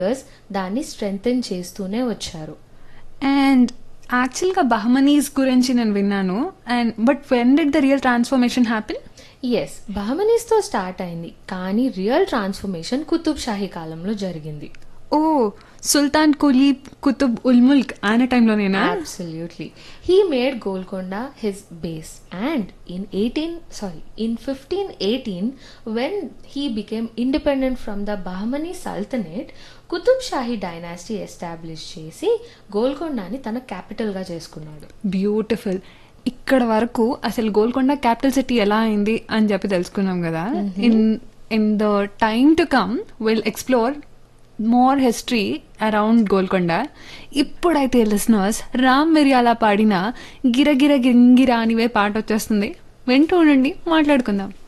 దాన్ని స్ట్రెంగ్తెన్ చేస్తూనే వచ్చారు అండ్ యాక్చువల్గా బహమనీస్ గురించి నేను విన్నాను and but when did the real transformation happen yes బహమనీస్తో స్టార్ట్ అయింది కానీ రియల్ ట్రాన్స్ఫర్మేషన్ కుతుబ్ షాహీ కాలంలో జరిగింది ఓ సుల్తాన్ కులీబ్ కుతుబ్ ఉల్ ముల్క్ ఆయన టైంలోనేనా Absolutely. He made Golconda his base and in 18 sorry in 1518 when he became independent from the Bahmani Sultanate Qutub Shahi dynasty establish చేసి గోల్కొండని తన క్యాపిటల్ గా చేసుకున్నాడు బ్యూటిఫుల్ ఇక్కడ వరకు అసలు గోల్కొండ క్యాపిటల్ సిటీ ఎలా అయింది అని చెప్పి తెలుసుకున్నాం కదా in in the time to come will explore more history around Golconda ఇప్పుడైతే లిసనర్స్ రామ్ మిరియాల పాడిన గిరగిర గింగిరా అనివే పాట వచ్చేస్తుంది వింటూ ఉండండి మాట్లాడుకుందాం